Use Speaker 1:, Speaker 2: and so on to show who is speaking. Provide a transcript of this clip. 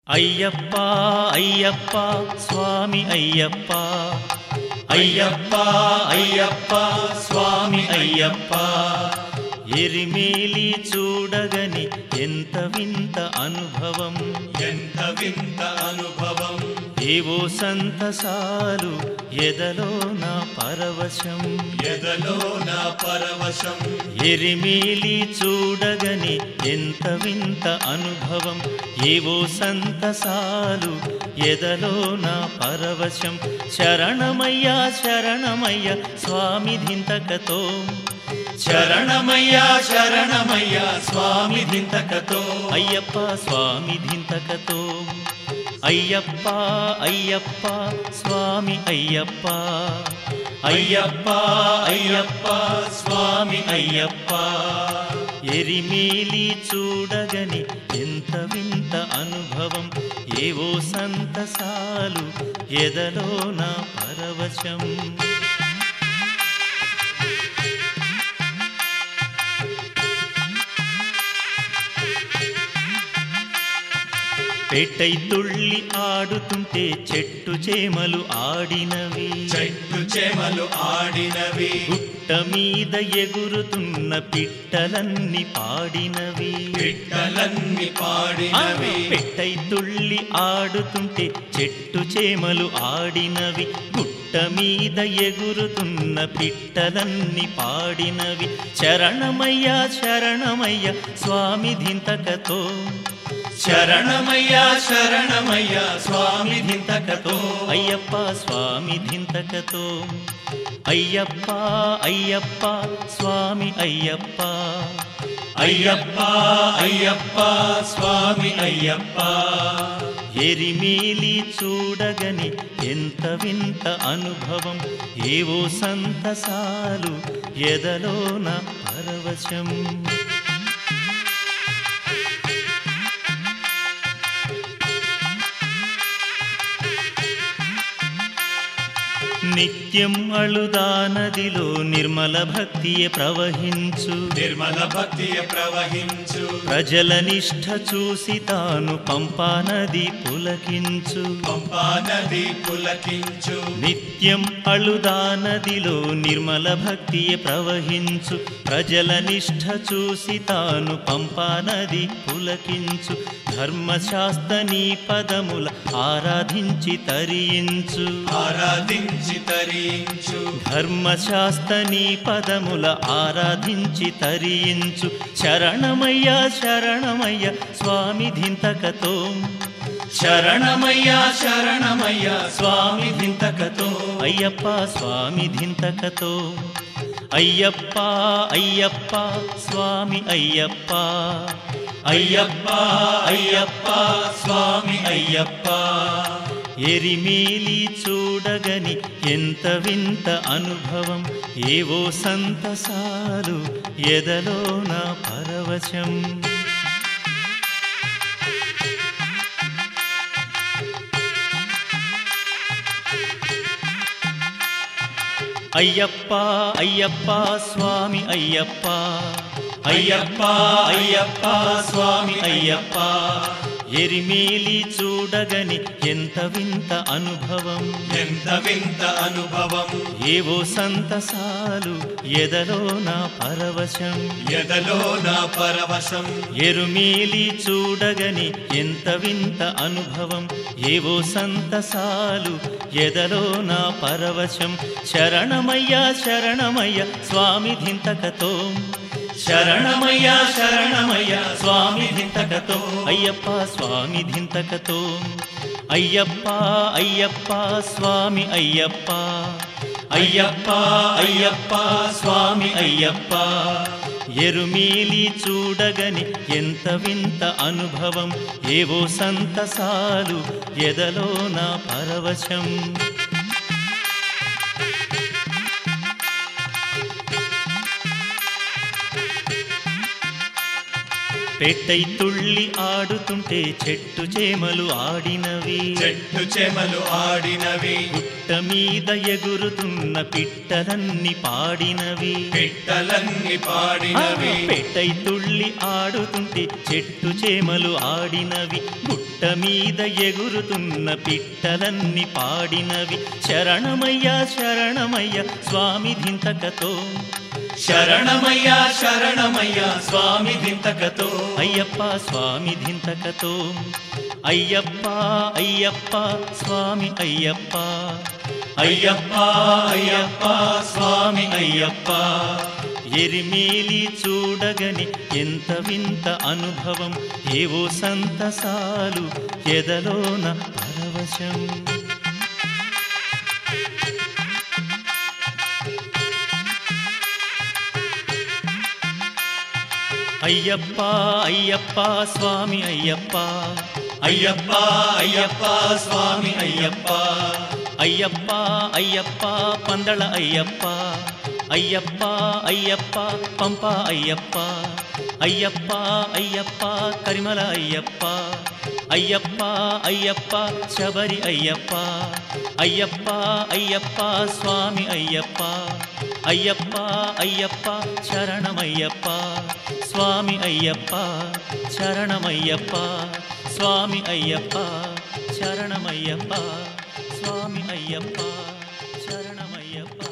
Speaker 1: అయ్యప్ప అయ్యప్ప స్వామి అయ్యప్ప అయ్యప్ప అయ్యప్ప స్వామి అయ్యప్ప ఎరిమేలి చూడగని ఎంత వింత అనుభవం
Speaker 2: ఎంత వింత అనుభవం
Speaker 1: ఏవో సంతసాలు ఎదలో నా పరవశం
Speaker 2: ఎదలో నా పరవశం
Speaker 1: ఎరిమేలి చూడగని ఎంత వింత అనుభవం ఏవో సంతసాలు ఎదలో నా పరవశం శరణమయ్యా శరణమయ్య స్వామి ధింతకతో
Speaker 2: శరణమయ్యా శరణమయ్యా స్వామి దింతకతో
Speaker 1: అయ్యప్ప స్వామి ధింతకతో అయ్యప్ప అయ్యప్ప స్వామి అయ్యప్ప
Speaker 2: అయ్యప్ప అయ్యప్ప స్వామి అయ్యప్ప
Speaker 1: ఎరిమేలి చూడగని ఎంత వింత అనుభవం ఏవో సంతసాలు ఎదలో నా పరవశం పెట్టై తుళ్ళి ఆడుతుంటే చెట్టు చేమలు ఆడినవి
Speaker 2: చెట్టు చేమలు ఆడినవి
Speaker 1: గుట్ట మీద ఎగురుతున్న పిట్టలన్నీ పాడినవి
Speaker 2: పిట్టలన్నీ
Speaker 1: ఆ,
Speaker 2: పాడినవి
Speaker 1: పెట్టై తుళ్ళి ఆడుతుంటే చెట్టు చేమలు ఆడినవి గుట్ట మీద ఎగురుతున్న పిట్టలన్నీ పాడినవి శరణమయ్యా శరణమయ్య స్వామి ధింతకతో
Speaker 2: శరణమయ్యా శరణమయ్యా స్వామి దింతకతో
Speaker 1: అయ్యప్ప స్వామి ధింతకతో అయ్యప్ప అయ్యప్ప స్వామి అయ్యప్ప
Speaker 2: అయ్యప్ప అయ్యప్ప స్వామి అయ్యప్ప
Speaker 1: ఎరిమేలి చూడగని ఎంత వింత అనుభవం ఏవో సంతసాలు ఎదలో నా పరవశం నిత్యం అళుదా నదిలో నిర్మల భక్తియే ప్రవహించు
Speaker 2: నిర్మల భక్తియ ప్రవహించు
Speaker 1: ప్రజల నిష్ఠ చూసి తాను పంపా నది పులకించు
Speaker 2: పంపా నది పులకించు
Speaker 1: నిత్యం అళుదా నదిలో నిర్మల భక్తియే ప్రవహించు ప్రజల నిష్ఠ చూసి తాను పంపా నది పులకించు ధర్మశాస్త్ర నీ పదముల ఆరాధించి తరించు
Speaker 2: ఆరాధించి తరించు
Speaker 1: ధర్మశాస్త్ర నీ పదముల ఆరాధించి తరించు శరణమయ్యా శరణమయ్య స్వామి ధింతకతో
Speaker 2: శరణమయ్యా శరణమయ్యా స్వామి దింతకతో
Speaker 1: అయ్యప్ప స్వామి ధింతకతో అయ్యప్ప అయ్యప్ప స్వామి అయ్యప్ప
Speaker 2: అయ్యప్ప అయ్యప్ప స్వామి అయ్యప్ప
Speaker 1: ఎరిమేలి చూడగని ఎంత వింత అనుభవం ఏవో సంతసాలు ఎదలో నా పరవశం అయ్యప్ప అయ్యప్ప స్వామి అయ్యప్ప
Speaker 2: అయ్యప్ప అయ్యప్ప స్వామి అయ్యప్ప
Speaker 1: ఎరిమేలి చూడగని ఎంత వింత అనుభవం
Speaker 2: ఎంత వింత అనుభవం
Speaker 1: ఏవో సంతసాలు ఎదలో నా పరవశం
Speaker 2: ఎదలో నా పరవశం
Speaker 1: ఎరుమేలి చూడగని ఎంత వింత అనుభవం ఏవో సంతసాలు ఎదలో నా పరవశం శరణమయ్యా శరణమయ్య స్వామి ధింతకతో
Speaker 2: శరణమయ్యా శరణమయ్యా
Speaker 1: స్వామి ధింతకతో అయ్యప్ప స్వామి ధింతకతో అయ్యప్ప అయ్యప్ప స్వామి అయ్యప్ప
Speaker 2: అయ్యప్ప అయ్యప్ప స్వామి అయ్యప్ప
Speaker 1: ఎరుమేలి చూడగని ఎంత వింత అనుభవం ఏవో సంతసాలు ఎదలో నా పరవశం పెట్టై తుళ్ళి ఆడుతుంటే చెట్టు చేమలు ఆడినవి
Speaker 2: చెట్టు చెమలు ఆడినవి
Speaker 1: గుట్ట మీద ఎగురుతున్న పిట్టలన్నీ పాడినవి
Speaker 2: పిట్టలన్నీ
Speaker 1: ఆ,
Speaker 2: పాడినవి
Speaker 1: పెట్టై తుళ్ళి ఆడుతుంటే చెట్టు చేమలు ఆడినవి గుట్ట మీద ఎగురుతున్న పిట్టలన్నీ పాడినవి శరణమయ్య శరణమయ్య స్వామి ధింతకతో
Speaker 2: శరణమయ్యా శరణమయ్యా స్వామి దింతకతో
Speaker 1: అయ్యప్ప స్వామి ధింతకతో అయ్యప్ప అయ్యప్ప స్వామి అయ్యప్ప
Speaker 2: అయ్యప్ప అయ్యప్ప స్వామి అయ్యప్ప
Speaker 1: ఎరిమేలి చూడగని ఎంత వింత అనుభవం ఏవో సంతసాలు ఎదలోన పరవశం అయ్యప్ప అయ్యప్ప స్వామి అయ్యప్ప
Speaker 2: అయ్యప్ప అయ్యప్ప స్వామి అయ్యప్ప
Speaker 1: అయ్యప్ప అయ్యప్ప పందళ అయ్యప్ప అయ్యప్ప అయ్యప్ప పంప అయ్యప్ప అయ్యప్ప అయ్యప్ప కరిమల అయ్యప్ప అయ్యప్ప అయ్యప్ప శబరి అయ్యప్ప అయ్యప్ప అయ్యప్ప స్వామి అయ్యప్ప అయ్యప్ప అయ్యప్ప శరణమయ్యప్ప స్వామి అయ్యప్ప శరణమయ్యప్ప స్వామి అయ్యప్ప శరణమయ్యప్ప స్వామి అయ్యప్ప శరణమయ్యప్ప